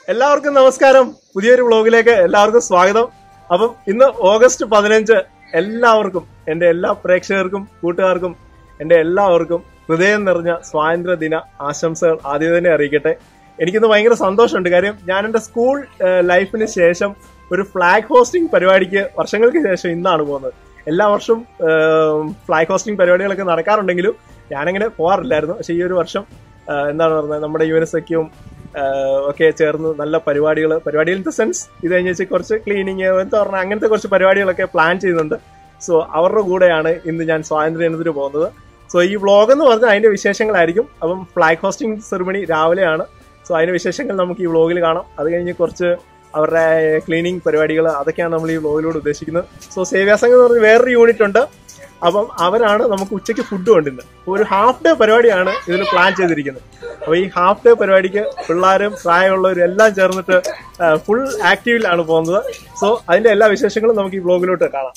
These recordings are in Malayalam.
എല്ലാവർക്കും നമസ്കാരം പുതിയൊരു വ്ളോഗിലേക്ക് എല്ലാവർക്കും സ്വാഗതം അപ്പം ഇന്ന് ഓഗസ്റ്റ് പതിനഞ്ച് എല്ലാവർക്കും എന്റെ എല്ലാ പ്രേക്ഷകർക്കും കൂട്ടുകാർക്കും എന്റെ എല്ലാവർക്കും ഹൃദയം നിറഞ്ഞ സ്വാതന്ത്ര്യ ദിന ആശംസകൾ ആദ്യം തന്നെ അറിയിക്കട്ടെ എനിക്കിന്ന് ഭയങ്കര സന്തോഷമുണ്ട് കാര്യം ഞാൻ എന്റെ സ്കൂൾ ഏഹ്, ലൈഫിന് ശേഷം ഒരു ഫ്ലാഗ് ഹോസ്റ്റിംഗ് പരിപാടിക്ക് വർഷങ്ങൾക്ക് ശേഷം ഇന്നാണ് പോകുന്നത് എല്ലാ വർഷവും ഫ്ലാഗ് ഹോസ്റ്റിംഗ് പരിപാടികളൊക്കെ നടക്കാറുണ്ടെങ്കിലും ഞാനങ്ങനെ പോകാറില്ലായിരുന്നു പക്ഷെ ഈ ഒരു വർഷം ഏഹ്, എന്താണ് പറയുന്നത് നമ്മുടെ യുനെസെക്കും ഒക്കെ ചേർന്ന് നല്ല പരിപാടികൾ പരിപാടി ഇൻ ദ സെൻസ് ഇത് കഴിഞ്ഞ് വെച്ച് കുറച്ച് ക്ലീനിങ് എന്താ പറഞ്ഞാൽ അങ്ങനത്തെ കുറച്ച് പരിപാടികളൊക്കെ പ്ലാൻ ചെയ്യുന്നുണ്ട് സോ അവരുടെ കൂടെയാണ് ഇന്ന് ഞാൻ സ്വാതന്ത്ര്യ ദിനത്തിന് പോകുന്നത് സോ ഈ വ്ളോഗ് എന്ന് പറഞ്ഞാൽ അതിന്റെ വിശേഷങ്ങളായിരിക്കും അപ്പം ഫ്ലാഗ് ഹോസ്റ്റിംഗ് സെറിമണി രാവിലെയാണ് സോ അതിന്റെ വിശേഷങ്ങൾ നമുക്ക് ഈ വ്ളോഗിൽ കാണാം അത് കഴിഞ്ഞ് കുറച്ച് അവരുടെ ക്ലീനിങ് പരിപാടികൾ അതൊക്കെയാണ് നമ്മൾ ഈ വ്ളോഗിലൂടെ ഉദ്ദേശിക്കുന്നത് സോ സേവ്യാസംഘം എന്ന് പറഞ്ഞ വേറൊരു യൂണിറ്റ് ഉണ്ട് അപ്പം അവരാണ് നമുക്ക് ഉച്ചയ്ക്ക് ഫുഡ് കൊണ്ടുവരുന്നത് അപ്പോൾ ഒരു ഹാഫ് ഡേ പരിപാടിയാണ് ഇതിൽ പ്ലാൻ ചെയ്തിരിക്കുന്നത് അപ്പോൾ ഈ ഹാഫ് ഡേ പരിപാടിക്ക് പിള്ളേരും പ്രായമുള്ളവരും എല്ലാം ചേർന്നിട്ട് ഫുൾ ആക്റ്റീവിലാണ് പോകുന്നത് സോ അതിന്റെ എല്ലാ വിശേഷങ്ങളും നമുക്ക് ഈ ബ്ലോഗിലോട്ട് കാണാം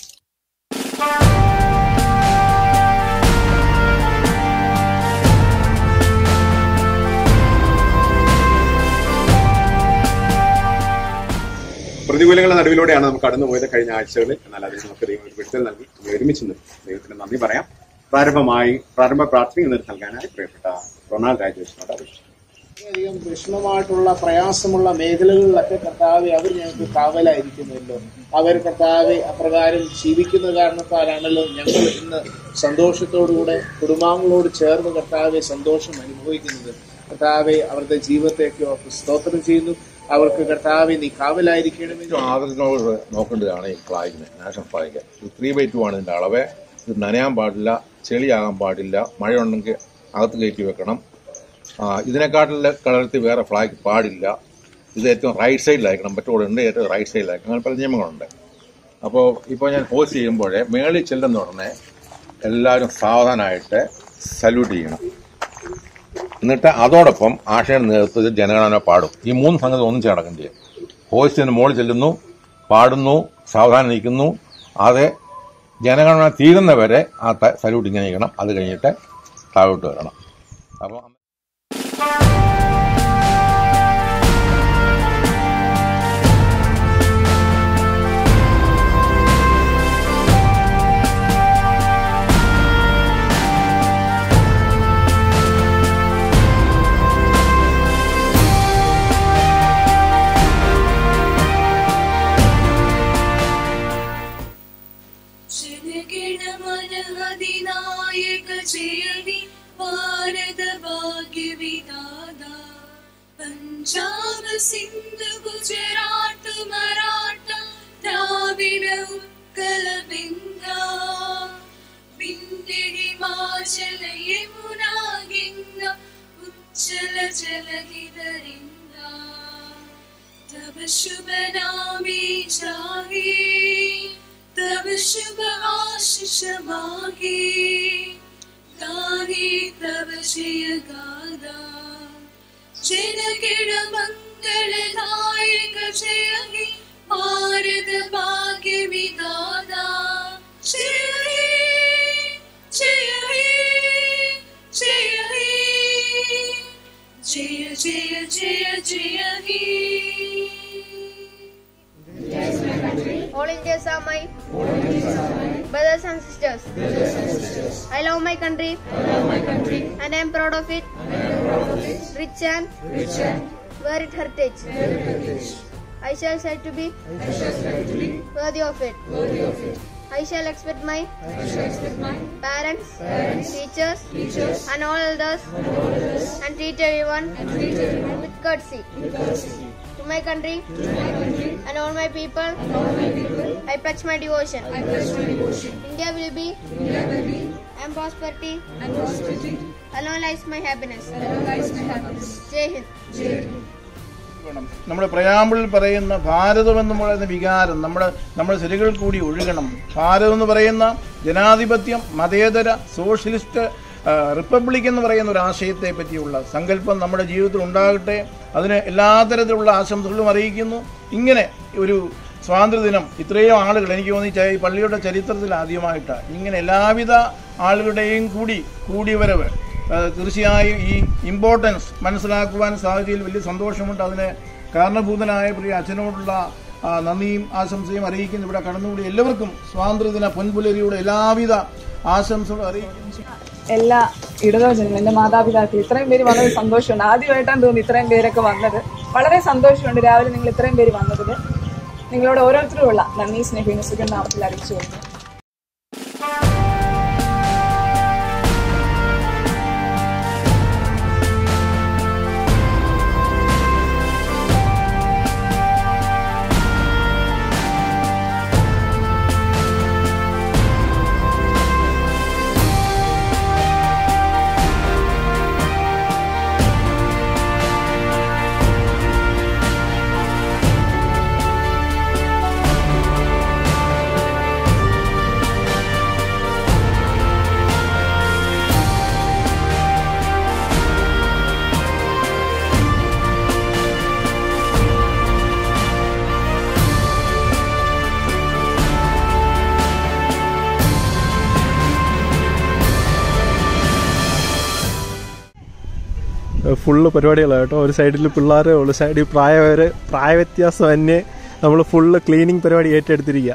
പ്രതികൂലങ്ങളുടെ നടുവിലൂടെയാണ് നമുക്ക് കടന്നു പോയത് കഴിഞ്ഞ ആഴ്ചകളിൽ എന്നാൽ അതിന് നമുക്ക് ദൈവം ഒരു വിടുതൽ നൽകി നമുക്ക് ഒരുമിച്ച് നിന്ന് ദൈവത്തിന് നന്ദി പറയാം പ്രാരംഭമായി പ്രാരംഭ പ്രാർത്ഥന നേതൃത്വം നൽകാനായി പ്രിയപ്പെട്ട റൊണാൾഡ് രാജേഷിനോട് അപേക്ഷിച്ചു വളരെയധികം വിഷമമായിട്ടുള്ള പ്രയാസമുള്ള മേഖലകളിലൊക്കെ കർത്താവെ അവർ ഞങ്ങൾക്ക് കാവലായിരിക്കുമല്ലോ അവർ കർത്താവെ അപ്രകാരം ജീവിക്കുന്ന കാരണത്താലാണല്ലോ ഞങ്ങൾ ഇന്ന് സന്തോഷത്തോടുകൂടെ കുടുംബാംഗങ്ങളോട് ചേർന്ന് കർത്താവെ സന്തോഷം അനുഭവിക്കുന്നത് കർത്താവെ അവരുടെ ജീവിതത്തേക്ക് അവർക്ക് സ്തോത്രം ചെയ്യുന്നു അവർക്ക് കർത്താവെ നീ കാവലായിരിക്കണമെന്ന് ഏറ്റവും ആദരനോട് നോക്കേണ്ടതാണ് ഈ ഫ്ലാഗിന് നാഷണൽ ഫ്ലാഗ് ഇത് ത്രീ ബൈ ടു ആണ് ഇതിന്റെ അളവ് ഇത് നനയാൻ പാടില്ല ചെളിയാകാൻ പാടില്ല മഴ ഉണ്ടെങ്കിൽ അകത്ത് കയറ്റി വെക്കണം ആ, ഇതിനെക്കാട്ടിൽ കളർത്തിൽ വേറെ ഫ്ലാഗ് പാടില്ല ഇത് ഏറ്റവും റൈറ്റ് സൈഡിലായിരിക്കണം മറ്റോടെ ഉണ്ട് ഏറ്റവും റൈറ്റ് സൈഡിലായിരിക്കണം അങ്ങനെ പല നിയമങ്ങളുണ്ട് അപ്പോൾ ഇപ്പോൾ ഞാൻ പോസ്റ്റ് ചെയ്യുമ്പോഴേ മേളിൽ ചെല്ലുന്ന ഉടനെ എല്ലാവരും സാവധാനമായിട്ട് സല്യൂട്ട് ചെയ്യണം എന്നിട്ട് അതോടൊപ്പം ആശയുടെ നേതൃത്വത്തിൽ ജനഗണന പാടും ഈ മൂന്ന് സംഗതി ഒന്നും ചേർക്കാൻ ചെയ്യും ഹോസ്റ്റിന് മുകളിൽ ചെല്ലുന്നു പാടുന്നു സാവധാനം നിൽക്കുന്നു അത് ജനഗണന തീരുന്നവരെ ആ ത- സല്യൂട്ട് ഇങ്ങനെ ചെയ്യണം അത് കഴിഞ്ഞിട്ട് താഴോട്ട് വരണം അപ്പോൾ जनगणमनहदिनायक जयति भारत भाग्यविदाता पञ्जाब सिन्धु गुजरात मराठा द्राविड उत्कल बिन्दा बिन्दे हिमाचल यमुना गिङ्गा उच्चल जलधिधरिन्दा तब शुभ नामे जागे तब शुभ आशीष मागे गाहे तब जय गादा जनगण मङ्गलदायक जय हे भारत भाग्य विदादा जय हे जय हे जय हे जय जय जय जय हे All Indians are my brothers and sisters. I love my country. And I am proud of it. Rich and varied heritage. I shall strive to be worthy of it. I shall expect my parents, teachers, and all elders, and treat everyone with courtesy. To my country, and all my people, I pledge my devotion. India will be, and prosperity, alone lies my happiness. Jai Hind. വേണം നമ്മുടെ പ്രയാമ്പിളിൽ പറയുന്ന ഭാരതം എന്ന് പറയുന്ന വികാരം നമ്മുടെ നമ്മുടെ ശരികൾ കൂടി ഒഴുകണം ഭാരതം എന്ന് പറയുന്ന ജനാധിപത്യം മതേതര സോഷ്യലിസ്റ്റ് ആ, റിപ്പബ്ലിക് എന്ന് പറയുന്ന ഒരു ആശയത്തെ പറ്റിയുള്ള സങ്കല്പം നമ്മുടെ ജീവിതത്തിൽ ഉണ്ടാകട്ടെ അതിന് എല്ലാ തരത്തിലുള്ള ആശംസകളും അറിയിക്കുന്നു ഇങ്ങനെ ഒരു സ്വാതന്ത്ര്യദിനം ഇത്രയും ആളുകൾ എനിക്ക് തോന്നി ചെ- ഈ പള്ളിയുടെ ചരിത്രത്തിൽ ആദ്യമായിട്ടാണ് ഇങ്ങനെ എല്ലാവിധ ആളുകളുടെയും കൂടി കൂടിവരവ് ആ, തീർച്ചയായും ഈ ഇമ്പോർട്ടൻസ് മനസ്സിലാക്കുവാൻ സാധിച്ചതിൽ വലിയ സന്തോഷമുണ്ട് അതിന് കാരണഭൂതനായ പ്രിയ അച്ഛനോടുള്ള ആ, നന്ദിയും ആശംസയും അറിയിക്കുന്നു ഇവിടെ കടന്നുകൂടി എല്ലാവർക്കും സ്വാതന്ത്ര്യദിന പൊൻപുലരിയുടെ എല്ലാവിധ ആശംസകളും അറിയിക്കുന്നു എല്ലാ ഇടവചനങ്ങളും എന്റെ മാതാപിതാക്കൾ ഇത്രയും പേര് വന്നത് സന്തോഷമുണ്ട് ആദ്യമായിട്ടാണ് തോന്നുന്നു ഇത്രയും പേരൊക്കെ വന്നത് വളരെ സന്തോഷമുണ്ട് രാവിലെ നിങ്ങൾ ഇത്രയും പേര് വന്നതിൽ നിങ്ങളോട് ഓരോരുത്തരുമുള്ള നന്ദി സ്നേഹിക്കുന്ന സുഖം നാമത്തിൽ അറിയിച്ചു കൊള്ളുന്നു ഫുള്ള് പരിപാടികളാണ് കേട്ടോ ഒരു സൈഡിൽ പിള്ളേരെ ഉള്ളു സൈഡിൽ പ്രായവര് പ്രായവ്യത്യാസം തന്നെ നമ്മൾ ഫുള്ള് ക്ലീനിങ് പരിപാടി ഏറ്റെടുത്തിരിക്കുക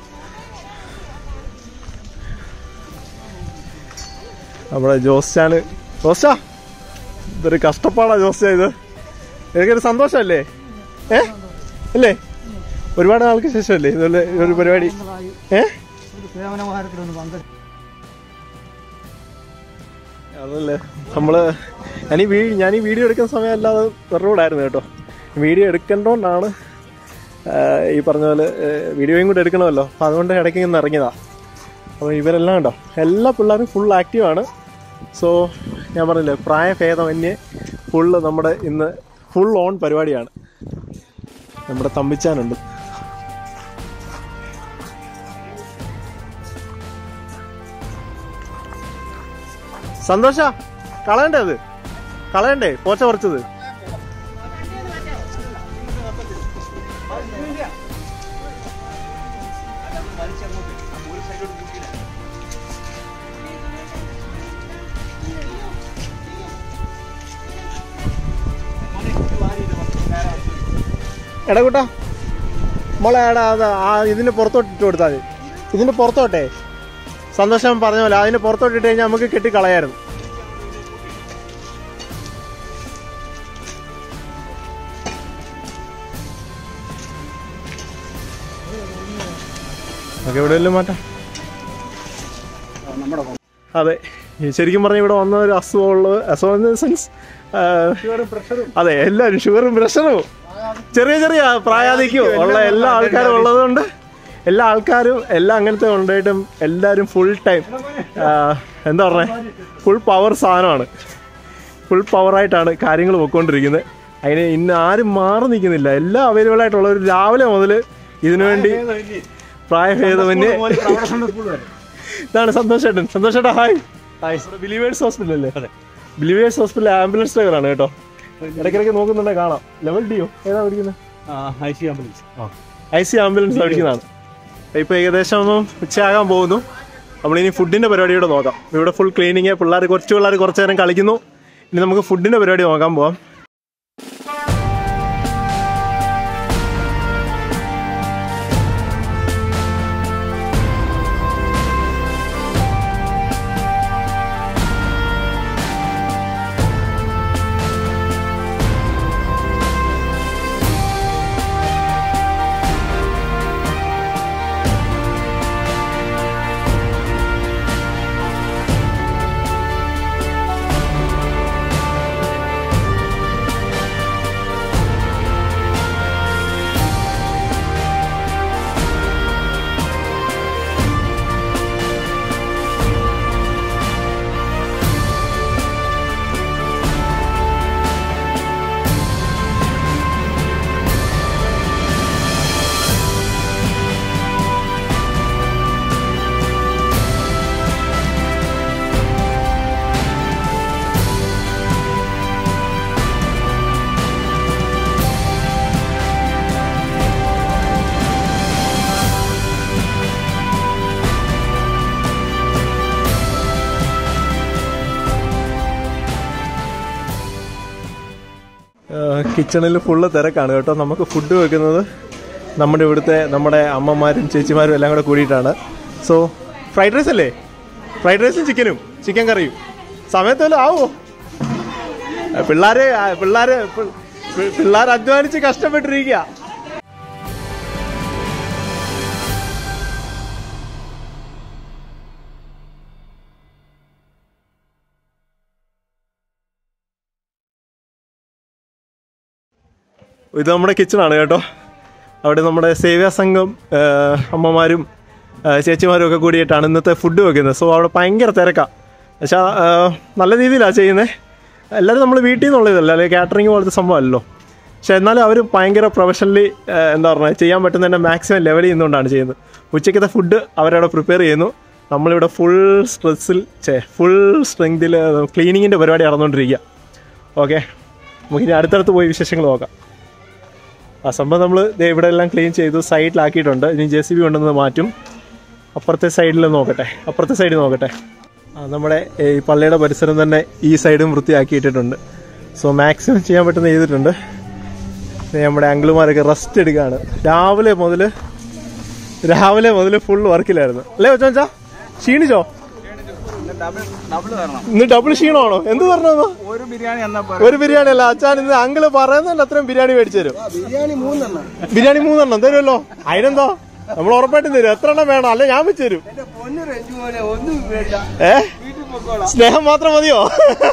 നമ്മുടെ ജോസ്റ്റാന് ജോസ്റ്റാ ഇതൊരു കഷ്ടപ്പാടാ ജോസ്റ്റാ ഇത് എനിക്കൊരു സന്തോഷമല്ലേ ഏ അല്ലേ ഒരുപാട് നാൾക്ക് ശേഷമല്ലേ ഇതുപോലെ ഒരു പരിപാടി ഏ അതല്ലേ നമ്മള് ഞാൻ ഈ വീ ഞാൻ ഈ വീഡിയോ എടുക്കുന്ന സമയം അല്ലാതെ വെറുതെ കൂടായിരുന്നു കേട്ടോ വീഡിയോ എടുക്കേണ്ടോണ്ടാണ് ആ, ഈ പറഞ്ഞ പോലെ ഏ, വീഡിയോയും കൂടെ എടുക്കണമല്ലോ അപ്പം അതുകൊണ്ട് ഇടയ്ക്ക് ഇങ്ങനെ ഇറങ്ങിയതാ അപ്പോൾ ഇവരെല്ലാം ഉണ്ടോ എല്ലാ പിള്ളേരും ഫുൾ ആക്റ്റീവാണ് സോ ഞാൻ പറഞ്ഞില്ലേ പ്രായഭേദമന്യേ ഫുള്ള് നമ്മുടെ ഇന്ന് ഫുൾ ഓൺ പരിപാടിയാണ് നമ്മുടെ തമ്പിച്ചാനുണ്ട് സന്തോഷ കളയണ്ടേ അത് കളയണ്ടേ പോച്ച പറിച്ചത് എടാ കൂട്ടാ മോളെ എടാ അത് ആ ഇതിന്റെ പുറത്തോട്ട് ഇട്ട് കൊടുത്താൽ മതി ഇതിന്റെ പുറത്തോട്ടെ സന്തോഷം പറഞ്ഞ പോലെ അതിന്റെ പുറത്തോട്ട് ഇട്ട് കഴിഞ്ഞാൽ നമുക്ക് കെട്ടി കളയായിരുന്നു നമുക്ക് എവിടെയെല്ലാം മാറ്റാം അതെ ഈ ശരിക്കും പറഞ്ഞ ഇവിടെ വന്ന ഒരു അസുഖമുള്ളത് അസുഖം ഇൻ സെൻസ് അതെ എല്ലാവരും ഷുഗറും പ്രഷറും ചെറിയ ചെറിയ പ്രായാധിക്യവും ഉള്ള എല്ലാ ആൾക്കാരും ഉള്ളതുകൊണ്ട് എല്ലാ ആൾക്കാരും എല്ലാം അങ്ങനത്തെ ഉണ്ടായിട്ടും എല്ലാവരും ഫുൾ ടൈം എന്താ പറഞ്ഞേ ഫുൾ പവർ സാധനമാണ് ഫുൾ പവറായിട്ടാണ് കാര്യങ്ങൾ പോയിക്കൊണ്ടിരിക്കുന്നത് അതിന് ഇന്ന് ആരും മാറി നിൽക്കുന്നില്ല എല്ലാം അവൈലബിൾ ആയിട്ടുള്ള ഒരു രാവിലെ മുതൽ ഇതിനുവേണ്ടി പ്രായഭേദമന്യേ ഇതാണ് സന്തോഷേട്ടൻ സന്തോഷേട്ടാ ഹായ് ബിലീവേഴ്സ് ഹോസ്പിറ്റൽ അല്ലേ അതെ ബിലീവേഴ്സ് ഹോസ്പിറ്റൽ ആംബുലൻസ് ഡ്രൈവറാണ് കേട്ടോ ഇടയ്ക്കിടയ്ക്ക് നോക്കുന്നുണ്ടെ കാണാം ലെവൽ ഡിയോ ഏതാ പഠിക്കുന്നത് ഐ സി ആംബുലൻസ് പഠിക്കുന്നതാണ് ഇപ്പൊ ഏകദേശം ഒന്ന് ഉച്ചയാകാൻ പോകുന്നു നമ്മളിനി ഫുഡിന്റെ പരിപാടിയോടെ നോക്കാം ഇവിടെ ഫുൾ ക്ലീനിങ് പിള്ളേർ കുറച്ച് പിള്ളേർ കുറച്ച് നേരം കളിക്കുന്നു ഇനി നമുക്ക് ഫുഡിന്റെ പരിപാടി നോക്കാൻ പോവാം കിച്ചണിൽ ഫുള്ള് തിരക്കാണ് കേട്ടോ നമുക്ക് ഫുഡ് വെക്കുന്നത് നമ്മുടെ ഇവിടുത്തെ നമ്മുടെ അമ്മമാരും ചേച്ചിമാരും എല്ലാം കൂടെ കൂടിയിട്ടാണ് സോ ഫ്രൈഡ് റൈസ് അല്ലേ ഫ്രൈഡ് റൈസും ചിക്കനും ചിക്കൻ കറിയും സമയത്ത് വല്ലതും ആവോ പിള്ളേരെ പിള്ളേരെ പിള്ളേർ അധ്വാനിച്ച് കഷ്ടപ്പെട്ടിരിക്കുക ഇത് നമ്മുടെ കിച്ചണാണ് കേട്ടോ അവിടെ നമ്മുടെ സേവ്യ സംഘം ആ, അമ്മമാരും ആ, ചേച്ചിമാരും ഒക്കെ കൂടിയിട്ടാണ് ഇന്നത്തെ ഫുഡ് വെക്കുന്നത് സോ അവിടെ ഭയങ്കര തിരക്കാണ് പക്ഷേ ആ, നല്ല രീതിയിലാണ് ചെയ്യുന്നത് എല്ലാവരും നമ്മൾ വീട്ടിൽ നിന്നുള്ളതല്ല അല്ലെങ്കിൽ കാറ്ററിംഗ് പോലത്തെ സംഭവമല്ലല്ലോ പക്ഷെ എന്നാലും അവർ ഭയങ്കര പ്രൊഫഷണലി എന്താ പറയുക ചെയ്യാൻ പറ്റുന്നതിൻ്റെ മാക്സിമം ലെവൽ ചെയ്യുന്നതുകൊണ്ടാണ് ചെയ്യുന്നത് ഉച്ചയ്ക്കത്തെ ഫുഡ് അവരവിടെ പ്രിപ്പയർ ചെയ്യുന്നു നമ്മളിവിടെ ഫുൾ സ്ട്രെസ്സിൽ ചേ ഫുൾ സ്ട്രെങ്തിൽ ക്ലീനിങ്ങിൻ്റെ പരിപാടി നടന്നുകൊണ്ടിരിക്കുക ഓക്കെ നമുക്കിനി അടുത്തടുത്ത് പോയി വിശേഷങ്ങൾ നോക്കാം ആ സംഭവം നമ്മൾ ഇവിടെ എല്ലാം ക്ലീൻ ചെയ്തു സൈഡിലാക്കിയിട്ടുണ്ട് ഇനി ജെ സി ബി കൊണ്ടുവന്ന് മാറ്റും അപ്പുറത്തെ സൈഡിൽ നോക്കട്ടെ അപ്പുറത്തെ സൈഡിൽ നോക്കട്ടെ ആ നമ്മുടെ ഈ പള്ളിയുടെ പരിസരം തന്നെ ഈ സൈഡും വൃത്തിയാക്കിയിട്ടിട്ടുണ്ട് സോ മാക്സിമം ചെയ്യാൻ പറ്റുന്ന ചെയ്തിട്ടുണ്ട് ദേ നമ്മുടെ അങ്കിളുമാരൊക്കെ റെസ്റ്റ് എടുക്കുകയാണ് രാവിലെ മുതൽ രാവിലെ മുതൽ ഫുൾ വർക്കിലായിരുന്നു അല്ലേ വെച്ചാ ക്ഷീണിച്ചോ ഇന്ന് ഡബിൾ ക്ഷീണമാണോ എന്ത് പറഞ്ഞോ ഒരു ബിരിയാണി എന്നാ ഒരു ബിരിയാണി അല്ല അച്ഛൻ ഇന്ന് അങ്കിള് പറയുന്നതിന്റെ അത്രയും ബിരിയാണി മേടിച്ചു തരും ബിരിയാണി മൂന്നെണ്ണം ബിരിയാണി മൂന്നെണ്ണം തരുമല്ലോ അതിനെന്താ നമ്മൾ ഉറപ്പായിട്ടും തരും എത്ര എണ്ണം വേണം അല്ലെ ഞാൻ വെച്ച് തരും പൊന്നു റെഞ്ചു പോലെ ഒന്നും വേണ്ട ഏ വീട്ടിൽ പൊക്കോളാം സ്നേഹം മാത്രം മതിയോ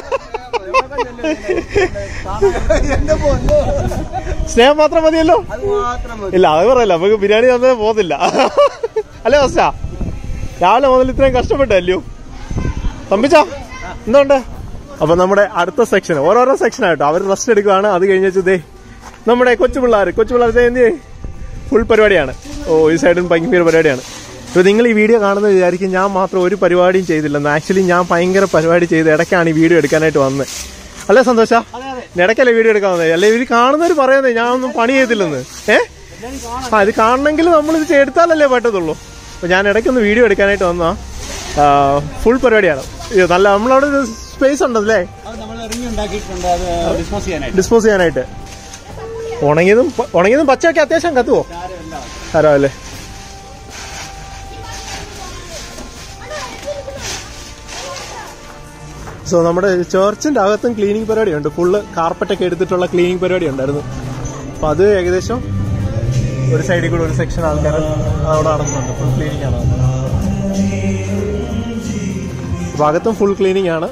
എന്റെ പൊന്നു സ്നേഹം മാത്രം മതിയല്ലോ അത് മാത്രം മതി ഇല്ല അത് പറയല്ല നമുക്ക് ബിരിയാണി തന്നെ പോകുന്നില്ല അല്ലേ ഫസ്റ്റാ രാവിലെ മുതൽ ഇത്രയും കഷ്ടപ്പെട്ടല്ലയോ തമ്പിച്ചാ എന്തുണ്ട് അപ്പൊ നമ്മുടെ അടുത്ത സെക്ഷൻ ഓരോരോ സെക്ഷൻ ആയിട്ടോ അവർ റെസ്റ്റ് എടുക്കുകയാണ് അത് കഴിഞ്ഞ ദേ നമ്മുടെ കൊച്ചു പിള്ളേർ കൊച്ചു പിള്ളേർ എന്ത് ഫുൾ പരിപാടിയാണ് ഓ ഈ സൈഡിൽ ഭയങ്കര പരിപാടിയാണ് ഇപ്പൊ നിങ്ങൾ ഈ വീഡിയോ കാണുന്നത് വിചാരിക്കും ഞാൻ മാത്രം ഒരു പരിപാടിയും ചെയ്തില്ലെന്ന് ആക്ച്വലി ഞാൻ ഭയങ്കര പരിപാടി ചെയ്ത് ഇടയ്ക്കാണ് ഈ വീഡിയോ എടുക്കാനായിട്ട് വന്നത് അല്ലേ സന്തോഷ ഇടയ്ക്കല്ലേ വീഡിയോ എടുക്കാൻ വന്നത് അല്ലെ ഇവര് കാണുന്നവർ പറയുന്നത് ഞാൻ ഒന്നും പണി ചെയ്തില്ലെന്ന് ഏ ആ ഇത് കാണണമെങ്കിൽ നമ്മൾ ഇത് എടുത്താലല്ലേ പറ്റത്തുള്ളൂ അപ്പൊ ഞാൻ ഇടയ്ക്കൊന്ന് വീഡിയോ എടുക്കാനായിട്ട് വന്നാ ഫുൾ പരിപാടിയാണ് ഇത് നല്ല നമ്മളവിടെ ഒരു സ്പേസ് ഉണ്ടല്ലേ നമ്മൾ റിങ് ഉണ്ടാക്കിയിട്ടുണ്ട് അത് ഡിസ്പോസ് ചെയ്യാനായിട്ട് ഡിസ്പോസ് ചെയ്യാനായിട്ട് ഉണങ്ങിയതും പ- ഉണങ്ങിയതും പച്ചയൊക്കെ അത്യാവശ്യം കത്തുവോ തരാമല്ലേ സോ നമ്മുടെ ചേർച്ചിന്റെ അകത്തും ക്ലീനിങ് പരിപാടിയുണ്ട് ഫുള്ള് കാർപ്പറ്റൊക്കെ എടുത്തിട്ടുള്ള ക്ലീനിങ് പരിപാടി ഉണ്ടായിരുന്നു അപ്പൊ അത് ഏകദേശം ഒരു സൈഡിൽ കൂടെ ഒരു സെക്ഷൻ ആൾക്കാർ അവിടെ നടന്നുണ്ട് ഫുൾ ക്ലീനിങ് ആണ് അപ്പൊ അകത്തും ഫുൾ ക്ലീനിങ് ആണ്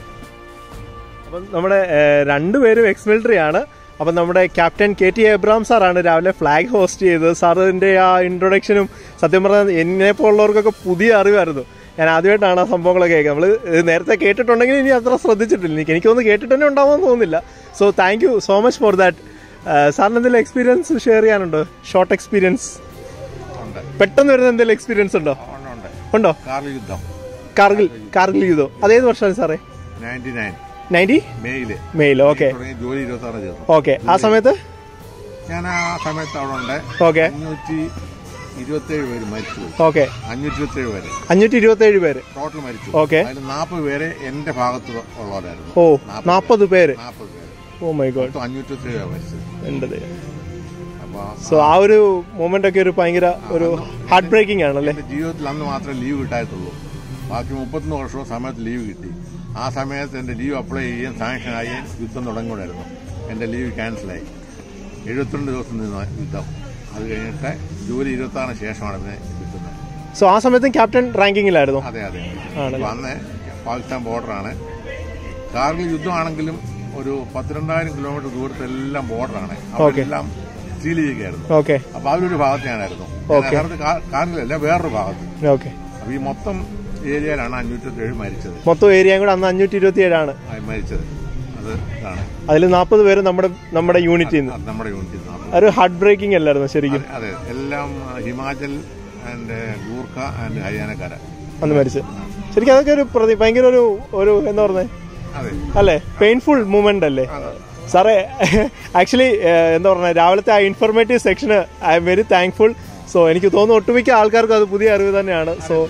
അപ്പം നമ്മുടെ ഏഹ്, രണ്ടുപേരും എക്സ് മിലിറ്ററി ആണ് അപ്പം നമ്മുടെ ക്യാപ്റ്റൻ കെ ടി എബ്രാം സാറാണ് രാവിലെ ഫ്ലാഗ് ഹോസ്റ്റ് ചെയ്തത് സാറിന്റെ ആ ഇൻട്രൊഡക്ഷനും സത്യം പറഞ്ഞാൽ എന്നെ പോലുള്ളവർക്കൊക്കെ പുതിയ അറിവായിരുന്നു ഞാൻ ആദ്യമായിട്ടാണ് ആ സംഭവങ്ങളൊക്കെ കേൾക്കുക നമ്മൾ നേരത്തെ കേട്ടിട്ടുണ്ടെങ്കിൽ ഇനി അത്ര ശ്രദ്ധിച്ചിട്ടില്ല എനിക്ക് എനിക്കൊന്ന് കേട്ടിട്ട് തന്നെ ഉണ്ടാവുമെന്ന് തോന്നുന്നില്ല so thank you so much for that സാറിന് എന്തെങ്കിലും എക്സ്പീരിയൻസ് ഷെയർ ചെയ്യാനുണ്ടോ ഷോർട്ട് എക്സ്പീരിയൻസ് ഉണ്ട് പെട്ടെന്ന് വരുന്ന എന്തെങ്കിലും എക്സ്പീരിയൻസ് ഉണ്ടോ ഉണ്ട്, ഉണ്ട് ഉണ്ടോ കാർൽ യുദ്ധം കാർഗിൽ കാർഗിൽ യുദ്ധം അതേത് വർഷമാണ് സാറേ നയൻറ്റി നയൻ നയൻറ്റി മെയ്യില് മെയിൽ ഓക്കെ തുടങ്ങി ജോലി ഇരുപത്തി ആറ് ചേർന്നു ഓക്കെ ആ സമയത്ത് ഞാൻ ആ സമയത്ത് അവിടെ ഉണ്ട് ഓക്കെ അഞ്ഞൂറ്റി ഇരുപത്തേഴ് പേര് മരിച്ചു പോയി ഓക്കെ അഞ്ഞൂറ്റി ഇരുപത്തേഴ് പേര് അഞ്ഞൂറ്റി ഇരുപത്തി ഏഴ് പേര് ടോട്ടൽ മരിച്ചു ഓക്കെ അതിൽ നാൽപ്പത് പേര് എന്റെ ഭാഗത്ത് ഉള്ളവരായിരുന്നു ഓ നാൽപ്പത് പേര് നാൽപ്പത് പേര് ഓ മൈ ഗോഡ് മൊത്തം അഞ്ഞൂറ്റി ഇരുപത്തേഴ് പേര് മരിച്ചത് എന്റെ അപ്പൊ സോ ആ ഒരു മൊമെന്റ് ഒക്കെ ഒരു ഭയങ്കര ഒരു ഹാർട്ട് ബ്രേക്കിംഗ് ആണല്ലേ എന്റെ ജീവിതത്തിൽ അന്ന് മാത്രമേ ലീവ് കിട്ടാത്തുള്ളൂ ബാക്കി മുപ്പത്തൊന്ന് വർഷവും സമയത്ത് ലീവ് കിട്ടി ആ സമയത്ത് എന്റെ ലീവ് അപ്ലൈ ചെയ്യുകയും സാങ്ഷൻ ആയി യുദ്ധം തുടങ്ങിക്കൊണ്ടായിരുന്നു എന്റെ ലീവ് ക്യാൻസലായി എഴുപത്തിരണ്ട് ദിവസം നിന്ന യുദ്ധം അത് കഴിഞ്ഞിട്ട് ജൂലൈ ഇരുപത്തി ആറിന് ശേഷമാണ് ഇതിനെ കിട്ടുന്നത് സോ ആ സമയത്തും ക്യാപ്റ്റൻ റാങ്കിങ്ങിലായിരുന്നു അതെ അതെ ആണല്ലേ? അപ്പൊ അന്ന് പാകിസ്ഥാൻ ബോർഡറാണ് കാർഗിൽ യുദ്ധമാണെങ്കിലും ഒരു പത്തിരണ്ടായിരം കിലോമീറ്റർ ദൂരത്തെല്ലാം ബോർഡറാണ് അവിടെ എല്ലാം സീൽ ചെയ്യുകയായിരുന്നു ഓക്കെ അപ്പൊ അതിലൊരു ഭാഗത്ത് ഞാനായിരുന്നു Okay. യഥാർത്ഥ കാർഗിലല്ല വേറൊരു ഭാഗത്ത് ഓക്കെ അപ്പൊ ഈ മൊത്തം ഏരിയയിലാണ് അഞ്ഞൂറ്റി ഏഴ് മരിച്ചത് മൊത്തം ഏരിയയും കൂടെ അന്ന് അഞ്ഞൂറ്റി ഇരുപത്തി ഏഴാണ് ആ മരിച്ചത് അത് ഇതാണ് അതിൽ നാൽപ്പത് പേര് നമ്മുടെ നമ്മുടെ യൂണിറ്റിൽ നിന്ന് അത് നമ്മുടെ യൂണിറ്റിൽ നിന്ന് ഒരു ഹാർട്ട് ബ്രേക്കിംഗ് അല്ലായിരുന്നു ശരിക്കും അതെ എല്ലാം ആ, ഹിമാചൽ ആൻഡ് ഗൂർഖ ആൻഡ് ഹരിയാനക്കാര അന്ന് മരിച്ച് ശരിക്കും അതൊക്കെ ഒരു പ്രതി ഭയങ്കര ഒരു ഒരു എന്താ പറയുന്നത് അതെ അല്ലേ പെയിൻഫുൾ മൂമെന്റ് അല്ലേ സാറേ ആക്ച്വലി എന്താ പറയുക രാവിലത്തെ ആ informative section I am very thankful so എനിക്ക് തോന്നുന്നു ഒട്ടുമിക്ക ആൾക്കാർക്കും അത് പുതിയ അറിവ് തന്നെയാണ് സോ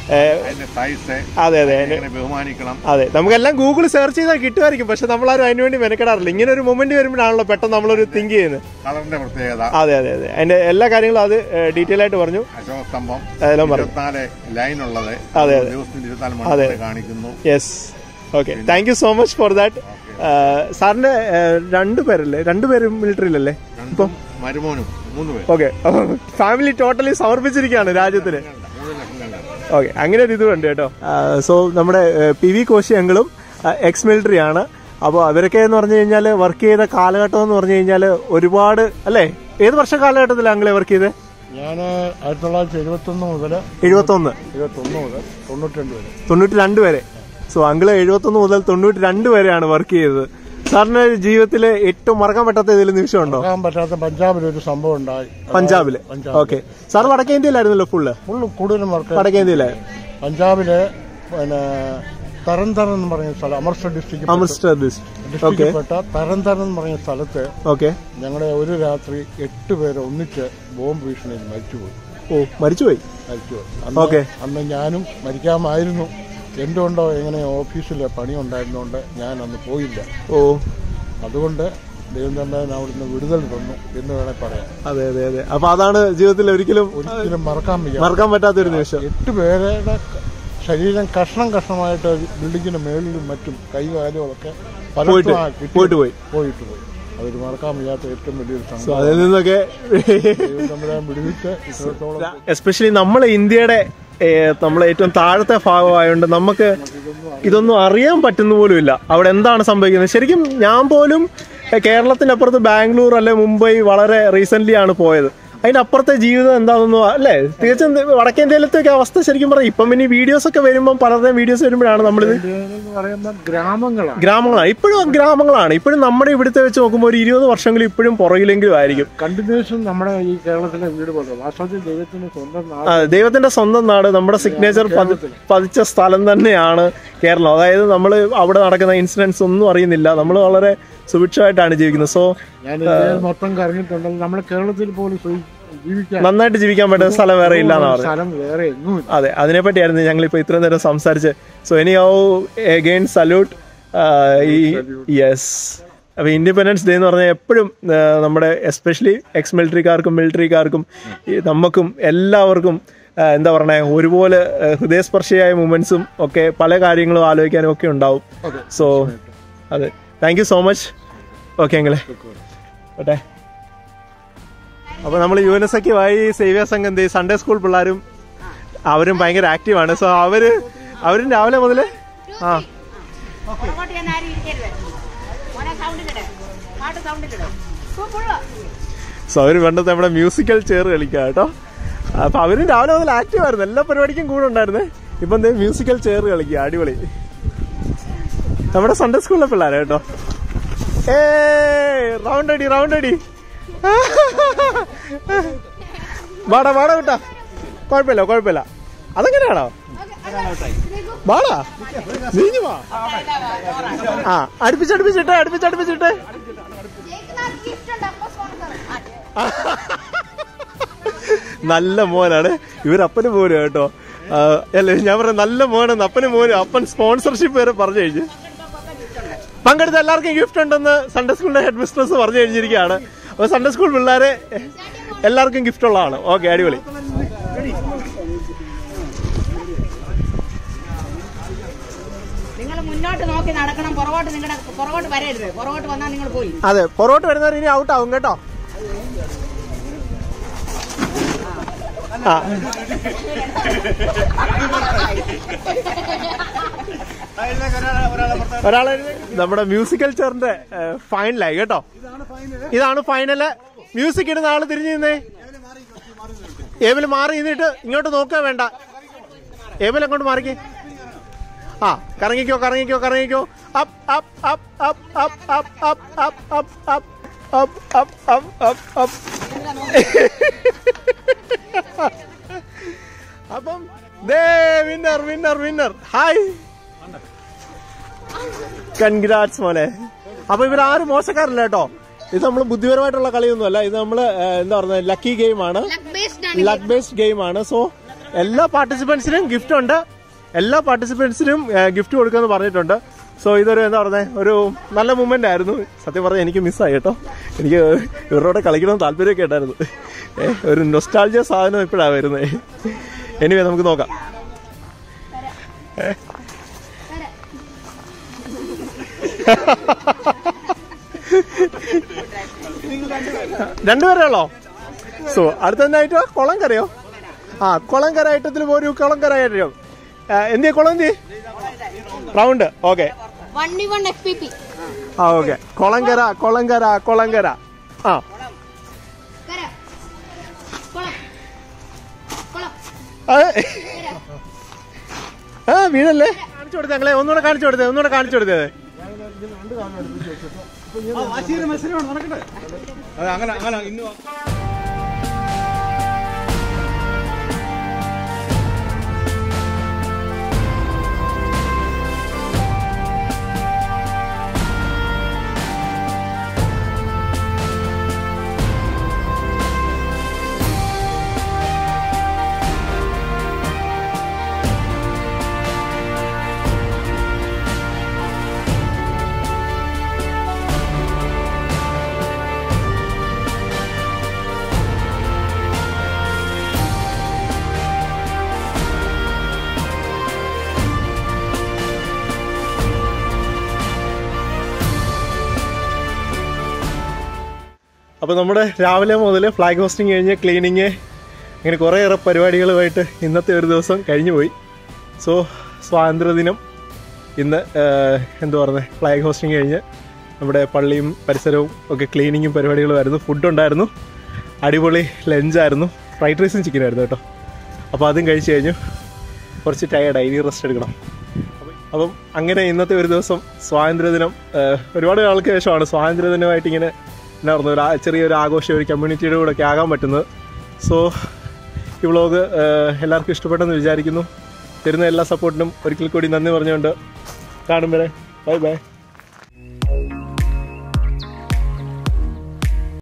അതിന്റെ സൈസ് അതെ അതെ അതിന് എങ്ങനെ ബഹുമാനിക്കണം അതെ നമുക്കെല്ലാം ഗൂഗിൾ സെർച്ച് ചെയ്താൽ കിട്ടുമായിരിക്കും പക്ഷെ നമ്മളാരും അതിന് വേണ്ടി മെനക്കെടാറില്ല ഇങ്ങനെ ഒരു മൊമെന്റ് വരുമ്പോഴാണല്ലോ പെട്ടെന്ന് നമ്മളൊരു തിങ്ക് ചെയ്യുന്നത് കളറിന്റെ പ്രത്യേകത അതെ അതെ അതെ അതിന്റെ എല്ലാ കാര്യങ്ങളും അത് ഡീറ്റെയിൽ ആയിട്ട് പറഞ്ഞു അശോക സ്തംഭം അതെല്ലാം പറഞ്ഞു ഇരുപത്തിനാല് ലൈൻ ഉള്ളത് അതെ, അതെ. ദിവസത്തിന് ഇരുപത്തിനാല് അതെ. മണിക്കൂർ കാണിക്കുന്നു yes okay thank you so much for that സാറിന്റെ രണ്ടുപേരല്ലേ രണ്ടുപേരും മിലിറ്ററിയിലല്ലേ രണ്ടും മരുമോനും മൂന്ന് പേര് ഓക്കെ ഫാമിലി ടോട്ടലി സമർപ്പിച്ചിരിക്കുകയാണ് രാജ്യത്തിന് മൂന്ന് ലക്ഷം കണ്ടാണ് ഓക്കെ അങ്ങനെ ഒരു ഇതുണ്ട് കേട്ടോ സോ നമ്മുടെ പി വി കോശി അങ്കിളും എക്സ് മിലിറ്ററി ആണ് അപ്പോൾ അവരൊക്കെ എന്ന് പറഞ്ഞു കഴിഞ്ഞാൽ വർക്ക് ചെയ്ത കാലഘട്ടം എന്ന് പറഞ്ഞു കഴിഞ്ഞാൽ ഒരുപാട് അല്ലേ ഏത് വർഷ കാലഘട്ടത്തിലാണ് അങ്കിളെ വർക്ക് ചെയ്തത് ഞാൻ ആയിരത്തി തൊള്ളായിരത്തി എഴുപത്തൊന്ന് മുതൽ എഴുപത്തൊന്ന് എഴുപത്തൊന്ന് മുതൽ തൊണ്ണൂറ്റി രണ്ട് വരെ തൊണ്ണൂറ്റി രണ്ട് വരെ സോ അങ്കിള് എഴുപത്തൊന്ന് മുതൽ തൊണ്ണൂറ്റി രണ്ട് വരെയാണ് വർക്ക് ചെയ്തത് സാറിന്റെ ജീവിതത്തിലെ ഏറ്റവും മറക്കാൻ പറ്റാത്ത ഏതെങ്കിലും നിമിഷമുണ്ടോ മറക്കാൻ പറ്റാത്ത പഞ്ചാബിൽ ഒരു സംഭവം ഉണ്ടായി പഞ്ചാബില് ഓക്കെ സാർ വടക്കേ ഇന്ത്യയിലായിരുന്നല്ലോ ഫുള്ള് ഫുള്ള് കൂടുതലും വർക്ക് വടക്കേ ഇന്ത്യയിലായിരുന്നു പഞ്ചാബിലെ പിന്നെ തരംതരം എന്ന് പറയുന്ന സ്ഥലം Amritsar district Amritsar district okay ഡിസ്ട്രിക്റ്റിൽപ്പെട്ട തരംതരം എന്ന് പറയുന്ന സ്ഥലത്ത് ഓക്കെ ഞങ്ങളെ ഒരു രാത്രി എട്ട് പേര് ഒന്നിച്ച് ബോംബ് ഭീഷണിയിൽ മരിച്ചുപോയി ഓ മരിച്ചുപോയി മരിച്ചുപോയി ഓക്കെ. അന്ന് അന്ന് ഞാനും മരിക്കാമായിരുന്നു എന്തുകൊണ്ടോ എങ്ങനെ ഓഫീസിൽ പണി ഉണ്ടായിരുന്നുകൊണ്ട് ഞാൻ അന്ന് പോയില്ല ഓ അതുകൊണ്ട് ദൈവം തന്നെ അവിടുന്ന് വിടുതൽ തന്നു എന്ന് വേണേൽ പറയാം അതെ അതെ അതെ അപ്പൊ അതാണ് ജീവിതത്തിൽ ഒരിക്കലും ഒരിക്കലും മറക്കാൻ വയ്യ മറക്കാൻ പറ്റാത്തൊരു നിമിഷം എട്ട് പേരുടെ ശരീരം കഷ്ണം കഷ്ണമായിട്ട് ബിൽഡിങ്ങിന് മേളിലും മറ്റും കൈകാലുകളൊക്കെ പോയിട്ട് പലർക്കും ആ കിട്ടി- പോയിട്ട് പോയി പോയിട്ട് പോയി അതൊരു മറക്കാൻ വയ്യാത്ത ഏറ്റവും വലിയൊരു സോ സംഭവം അതിൽ നിന്നൊക്കെ ദൈവം തമ്പുരാൻ വിടുവിച്ച് ഇത്രത്തോളം എസ്പെഷ്യലി നമ്മൾ ഇന്ത്യയുടെ ഏഹ്, നമ്മളെ ഏറ്റവും താഴത്തെ ഭാഗമായതുകൊണ്ട് നമുക്ക് ഇതൊന്നും അറിയാൻ പറ്റുന്ന പോലും ഇല്ല അവിടെ എന്താണ് സംഭവിക്കുന്നത് ശരിക്കും ഞാൻ പോലും ഏഹ്, കേരളത്തിനപ്പുറത്ത് ബാംഗ്ലൂർ അല്ലെ മുംബൈ വളരെ റീസെന്റ് ആണ് പോയത് അതിന്റെ അപ്പുറത്തെ ജീവിതം എന്താണെന്നോ അല്ലേ തീർച്ചയായും ഇത് വടക്കേ ഇന്ത്യയിലത്തെയൊക്കെ അവസ്ഥ ശരിക്കും പറയാം ഇപ്പം ഇനി വീഡിയോസ് ഒക്കെ വരുമ്പോൾ പലരുടെയും വീഡിയോസ് വരുമ്പോഴാണ് നമ്മളിത് എന്ന് പറയുന്ന ഗ്രാമങ്ങളാണ് ഗ്രാമങ്ങളാണ് ഇപ്പോഴും ഗ്രാമങ്ങളാണ് ഇപ്പോഴും നമ്മുടെ ഇവിടുത്തെ വെച്ച് നോക്കുമ്പോൾ ഒരു ഇരുപത് വർഷമെങ്കിലും ഇപ്പോഴും പുറകിലെങ്കിലും ആയിരിക്കും കണ്ടിന്യൂസും നമ്മുടെ ഈ കേരളത്തിലെ വീട് പോലെ വാസ്തവത്തിൽ ദൈവത്തിന് സ്വന്തം നാട് ആ, ദൈവത്തിന്റെ സ്വന്തം നാട് നമ്മുടെ സിഗ്നേച്ചർ പതിച്ച സ്ഥലം തന്നെയാണ് കേരളം അതായത് നമ്മൾ അവിടെ നടക്കുന്ന ഇൻസിഡൻസ് ഒന്നും അറിയുന്നില്ല നമ്മൾ വളരെ സുഭിക്ഷമായിട്ടാണ് ജീവിക്കുന്നത് സോ ഞാൻ ഇന്ത്യയിൽ മൊത്തം കറങ്ങിയിട്ടുണ്ടെങ്കിൽ നമ്മുടെ കേരളത്തിൽ പോലും സൂചി- ജീവിക്കാൻ നന്നായിട്ട് ജീവിക്കാൻ പറ്റുന്ന സ്ഥലം വേറെ ഇല്ല എന്നാണ് പറഞ്ഞത് സ്ഥലം വേറെ എങ്ങും ഇല്ല. അതെ അതിനെപ്പറ്റിയായിരുന്നു ഞങ്ങളിപ്പോൾ ഇത്രയും നേരം സംസാരിച്ച് സോ ഇനി ഓ എഗെയിൻ സല്യൂട്ട് ഈ യെസ് അപ്പോൾ ഇൻഡിപെൻഡൻസ് ഡേ എന്ന് പറഞ്ഞാൽ എപ്പോഴും ആ, നമ്മുടെ എസ്പെഷ്യലി എക്സ് മിലിറ്ററിക്കാർക്കും മിലിറ്ററിക്കാർക്കും ഈ നമുക്കും എല്ലാവർക്കും ആ, എന്താ പറയുക ഒരുപോലെ ആ, ഹൃദയസ്പർശിയായ മൂമെന്റ്സും ഒക്കെ പല കാര്യങ്ങളും ആലോചിക്കാനും ഒക്കെ ഉണ്ടാവും സോ അതെ thank you so much okay എങ്കിലേ ഓട്ടെ അപ്പോൾ നമ്മൾ യു എൻ എസ് ഒക്കെയുമായി സേവ്യ സംഘം ദേ സൺഡേ സ്കൂൾ പിള്ളേരും അവരും ഭയങ്കര ആക്റ്റീവാണ് സോ അവര് അവരും രാവിലെ മുതൽ ആ പുറകോട്ട് ഞാൻ ആരും ഇരിക്കരുത് മോനെ സൗണ്ടിലിട് പാട്ട് സൗണ്ടിലിട് ഫുള്ള് സോ അവര് വേണ്ടത് നമ്മുടെ മ്യൂസിക്കൽ ചെയർ കളിക്കുക കേട്ടോ അപ്പൊ അവരും രാവിലെ മുതൽ ആക്റ്റീവ് ആയിരുന്നു എല്ലാ പരിപാടിക്കും കൂടെ ഉണ്ടായിരുന്നേ ഇപ്പൊ എന്തേ മ്യൂസിക്കൽ ചെയർ കളിക്കുക അടിപൊളി നമ്മുടെ സൺഡേ സ്കൂളിലെ പിള്ളേരെ കേട്ടോ ഏ റൗണ്ട് അടി റൗണ്ട് അടി വാടാ വാടാ വിട്ടാ കുഴപ്പമില്ല കുഴപ്പമില്ല അതെങ്ങനെയാണോ വാടാ നീങ്ങി വാ ആ അടുപ്പിച്ചടുപ്പിച്ചിട്ട് അടുപ്പിച്ചടുപ്പിച്ചിട്ട് ഗിഫ്റ്റ് ഉണ്ട് അപ്പൊ സ്പോൺസർ നല്ല മോനാണ് ഇവരപ്പന് മോനും കേട്ടോ ആ, അല്ലേ ഞാൻ പറഞ്ഞ നല്ല മോനാണ് അപ്പന് മോനും അപ്പൻ സ്പോൺസർഷിപ്പ് വരെ പറഞ്ഞു കഴിഞ്ഞു പങ്കെടുത്ത എല്ലാവർക്കും ഗിഫ്റ്റ് ഉണ്ടെന്ന് സൺഡേ സ്കൂളിന്റെ ഹെഡ് മിസ്ട്രസ് പറഞ്ഞു കഴിഞ്ഞിരിക്കുകയാണ് അപ്പൊ സൺഡേ സ്കൂൾ പിള്ളേരെ എല്ലാവർക്കും ഗിഫ്റ്റ് ഉള്ളതാണ് ഓക്കെ അടിപൊളി നിങ്ങൾ മുന്നോട്ട് നോക്കി നടക്കണം പുറകോട്ട് നിങ്ങളുടെ പുറകോട്ട് വരരുത് പുറകോട്ട് വന്നാൽ നിങ്ങൾ പോയി അതെ പുറകോട്ട് വരുന്നവർ ഇനി ഔട്ട് ആവും കേട്ടോ ആ ഒരാളെ നമ്മുടെ മ്യൂസിക്കൽ ചെയറിന്റെ ഫൈനലായി കേട്ടോ ഇതാണ് ഫൈനല് മ്യൂസിക് ഇടുന്ന ആള് തിരിഞ്ഞു നിന്നേ ഏബില് മാറി നിന്നിട്ട് ഇങ്ങോട്ട് നോക്കുക വേണ്ട ഏബിൽ അങ്ങോട്ട് മാറിക്കേ ആ കറങ്ങിക്കോ കറങ്ങിക്കോ കറങ്ങിക്കോ up up up up up up up up up up up up up up അപ്പം ദേ winner winner winner hi congrats മോനെ അപ്പൊ ഇവരാരും മോശക്കാരല്ല കേട്ടോ ഇത് നമ്മൾ ബുദ്ധിപരമായിട്ടുള്ള കളിയൊന്നുമല്ല ഇത് നമ്മള് ഏഹ്, എന്താ പറയുക ലക്കി ഗെയിം ആണ് ലക്ക് ബേസ്ഡ് ആണ് ലക്ക് ബേസ്ഡ് ഗെയിം ആണ് സോ എല്ലാ പാർട്ടിസിപ്പൻസിനും ഗിഫ്റ്റ് ഉണ്ട് എല്ലാ പാർട്ടിസിപ്പൻസിനും ഗിഫ്റ്റ് കൊടുക്കുമെന്ന് പറഞ്ഞിട്ടുണ്ട് സോ ഇതൊരു എന്താ പറയുന്നത് ഒരു നല്ല മൂമെന്റ് ആയിരുന്നു സത്യം പറഞ്ഞാൽ എനിക്ക് മിസ്സായി കേട്ടോ എനിക്ക് ഇവരോടെ കളിക്കണമെന്ന് താല്പര്യമൊക്കെ ഉണ്ടായിരുന്നു ഏ, ഒരു നൊസ്റ്റാൾജിയ സാധനം ഇപ്പോഴാണ് വരുന്നത് എനിവേ നമുക്ക് നോക്കാം രണ്ടുപേരേ ഉള്ളോ സോ അടുത്ത എന്തായിട്ട് കുളങ്കരയോ ആ കുളങ്കര ഐറ്റത്തിൽ ഒരു കുളങ്കര ഐറ്റം എന്തിയ കുളം എന്തി round okay one V one F P P ആ ഓക്കെ കുളങ്കര കുളങ്കര കുളങ്കര ആ കര കുളം കുളം ആ, ആ വീടല്ലേ കാണിച്ചു കൊടുത്തേ ഞങ്ങളെ ഒന്നുകൂടെ കാണിച്ചു കൊടുത്തേ ഒന്നുകൂടെ കാണിച്ചു കൊടുത്തേ അങ്ങനെ അങ്ങനെ ഇന്ന് അപ്പോൾ നമ്മുടെ രാവിലെ മുതൽ ഫ്ലാഗ് ഹോസ്റ്റിംഗ് കഴിഞ്ഞ് ക്ലീനിങ് ഇങ്ങനെ കുറേയേറെ പരിപാടികളുമായിട്ട് ഇന്നത്തെ ഒരു ദിവസം കഴിഞ്ഞു പോയി സോ സ്വാതന്ത്ര്യദിനം ഇന്ന് ആഹ്, എന്താ പറയുന്നത് ഫ്ലാഗ് ഹോസ്റ്റിംഗ് കഴിഞ്ഞ് നമ്മുടെ പള്ളിയും പരിസരവും ഒക്കെ ക്ലീനിങ്ങും പരിപാടികളുമായിരുന്നു ഫുഡ് ഉണ്ടായിരുന്നു അടിപൊളി ലഞ്ചായിരുന്നു ഫ്രൈഡ് റൈസും ചിക്കനായിരുന്നു കേട്ടോ അപ്പോൾ അതും കഴിച്ച് കഴിഞ്ഞു കുറച്ച് ടയേർഡായി ഇനി റെസ്റ്റ് എടുക്കണം അപ്പം- അപ്പം അങ്ങനെ ഇന്നത്തെ ഒരു ദിവസം സ്വാതന്ത്ര്യദിനം ആഹ്, ഒരുപാട് ആൾക്ക് ശേഷമാണ് സ്വാതന്ത്ര്യദിനമായിട്ട് ഇങ്ങനെ എന്നാ പറയുന്നത് ഒരു ആ- ചെറിയൊരു ആഘോഷം ഒരു കമ്മ്യൂണിറ്റിയുടെ കൂടെ ഒക്കെ ആകാൻ പറ്റുന്നത് സോ ഈ വ്ളോഗ് എല്ലാവർക്കും ഇഷ്ടപ്പെട്ടെന്ന് വിചാരിക്കുന്നു തരുന്ന എല്ലാ സപ്പോർട്ടിനും ഒരിക്കൽ കൂടി നന്ദി പറഞ്ഞുകൊണ്ട് കാണുമ്പോഴേ ബൈ ബൈ